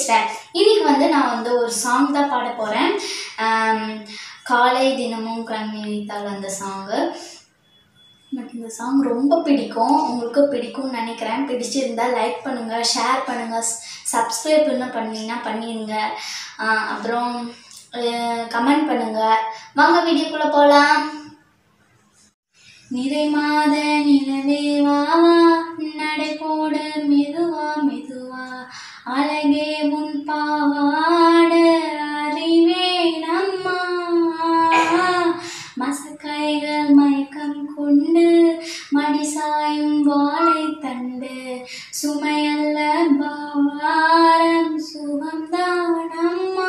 பேசுகிறேன் இன்னைக்கு வந்து நான் வந்து ஒரு சாங் தான் பாட போகிறேன் காலை தினமும் கண்ணித்தால் அந்த சாங்கு எனக்கு இந்த சாங் ரொம்ப பிடிக்கும் உங்களுக்கு பிடிக்கும்னு நினைக்கிறேன் பிடிச்சிருந்தா லைக் பண்ணுங்கள் ஷேர் பண்ணுங்கள் சப்ஸ்கிரைப் இன்னும் பண்ணீங்கன்னா பண்ணிடுங்க ஆஹ் அப்புறம் கமெண்ட் பண்ணுங்கள் வாங்க வீடியோக்குள்ளே போகலாம் நிறை மாத நிலவே வா வா, நடை போடு மெதுவா மெதுவா அழகே உன் பாவாட அறிவே நம்மா மசக்கைகள் மயக்கம் கொண்டு மடிசாயும் வாழை தண்டு சுமையல்ல பாரம் சுகம்தான் அம்மா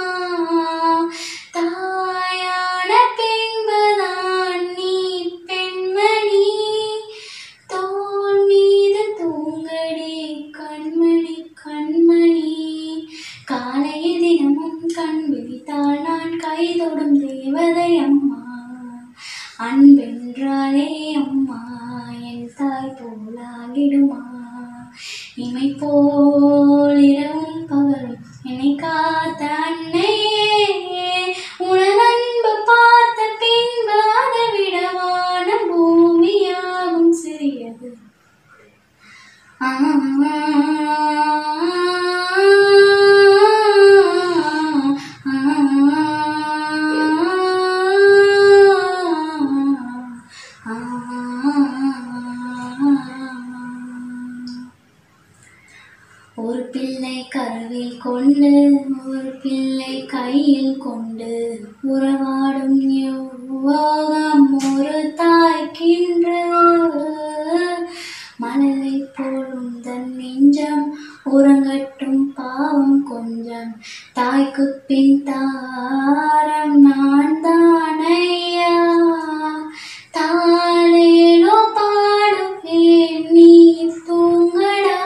தாயான பின்புதான் நீ பெண்மணி தோல் மீது தூங்கடி கண்மணி கண்மணி காலையில் தினமும் கண் விழித்தால் நான் கைதொடும் தேவதை அம்மா அன்பென்றாலே அம்மா என் தாய் போலாகிடுமா இமை போல் இரவும் பகலும் என்னை காத்த அன்னையே உனது அன்பு பார்த்த பின்பு அதை விடவான பூமியாகும் சிறியது ஆ ஒரு பிள்ளை கருவில் கொண்டு ஒரு பிள்ளை கையில் கொண்டு உறவாடும் யோகம் ஒரு தாய்க்கின்று மணலை போல் உந்தன் நெஞ்சம் உறங்கட்டும் பாவம் கொஞ்சம் தாய்க்கு பின் தாரம் நான் தானையா தாளேலோ பாடுவேன் நீ தூங்கடா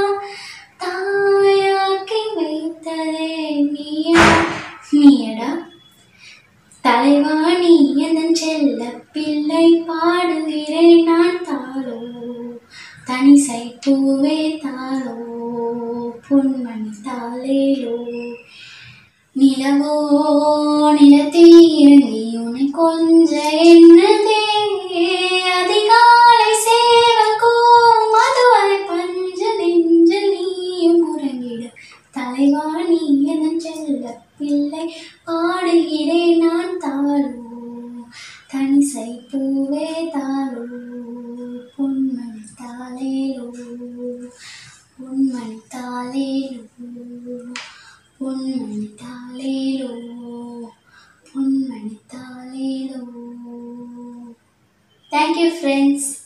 தாயாக்கி வைத்ததே நீயா நீயடா தலைவா நீ என் செல்ல பிள்ளை பாடுகிறேன் நான் தாளோ தனிசை பூவே தாளோ பொன்மணி தாளேலோ நிலவோ நிலத்தில் நீ உன்னை கொஞ்ச என்னதே அதிகாலை சேவகோ மதுவரை பஞ்ச நெஞ்சில் நீயும் உறங்கிட தலைவா நீ என் செல்ல பிள்ளை பாடுகிறேன் நான் தாளோ தனிசை பூவே தாளோ பொன்மணி தாளேலோ பொன்மணி தாளேலோ பொன்மணி தாளேலோ பொன்மணி தாளேலோ தேங்க்யூ ஃப்ரெண்ட்ஸ்